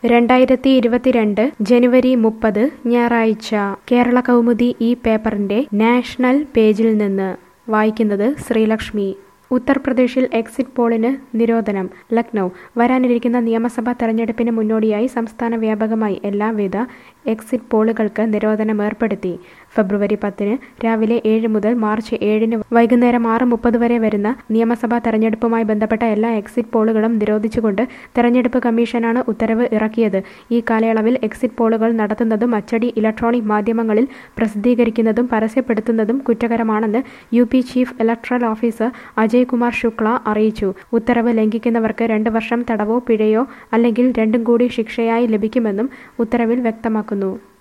രണ്ടായിരത്തി ഇരുപത്തിരണ്ട് ജനുവരി മുപ്പത് ഞായറാഴ്ച കേരള കൗമുദി ഈ പേപ്പറിന്റെ നാഷണൽ പേജിൽ നിന്ന് വായിക്കുന്നത് ശ്രീലക്ഷ്മി ഉത്തർപ്രദേശിൽ എക്സിറ്റ് പോളിന് നിരോധനം ലക്നൗ വരാനിരിക്കുന്ന നിയമസഭാ തെരഞ്ഞെടുപ്പിന് മുന്നോടിയായി സംസ്ഥാന വ്യാപകമായി എല്ലാവിധ എക്സിറ്റ് പോളുകൾക്ക് നിരോധനം ഏർപ്പെടുത്തി ഫെബ്രുവരി പത്തിന് രാവിലെ ഏഴ് മുതൽ മാർച്ച് ഏഴിന് വൈകുന്നേരം ആറ് മുപ്പത് വരെ വരുന്ന നിയമസഭാ തെരഞ്ഞെടുപ്പുമായി ബന്ധപ്പെട്ട എല്ലാ എക്സിറ്റ് പോളുകളും നിരോധിച്ചുകൊണ്ട് തെരഞ്ഞെടുപ്പ് കമ്മീഷനാണ് ഉത്തരവ് ഇറക്കിയത് ഈ കാലയളവിൽ എക്സിറ്റ് പോളുകൾ നടത്തുന്നതും അച്ചടി ഇലക്ട്രോണിക് മാധ്യമങ്ങളിൽ പ്രസിദ്ധീകരിക്കുന്നതും പരസ്യപ്പെടുത്തുന്നതും കുറ്റകരമാണെന്ന് U P chief electoral officer Ajay Kumar Shukla അറിയിച്ചു ഉത്തരവ് ലംഘിക്കുന്നവർക്ക് രണ്ട് വർഷം തടവോ പിഴയോ അല്ലെങ്കിൽ രണ്ടും കൂടി ശിക്ഷയായി ലഭിക്കുമെന്നും ഉത്തരവിൽ വ്യക്തമാക്കുന്നു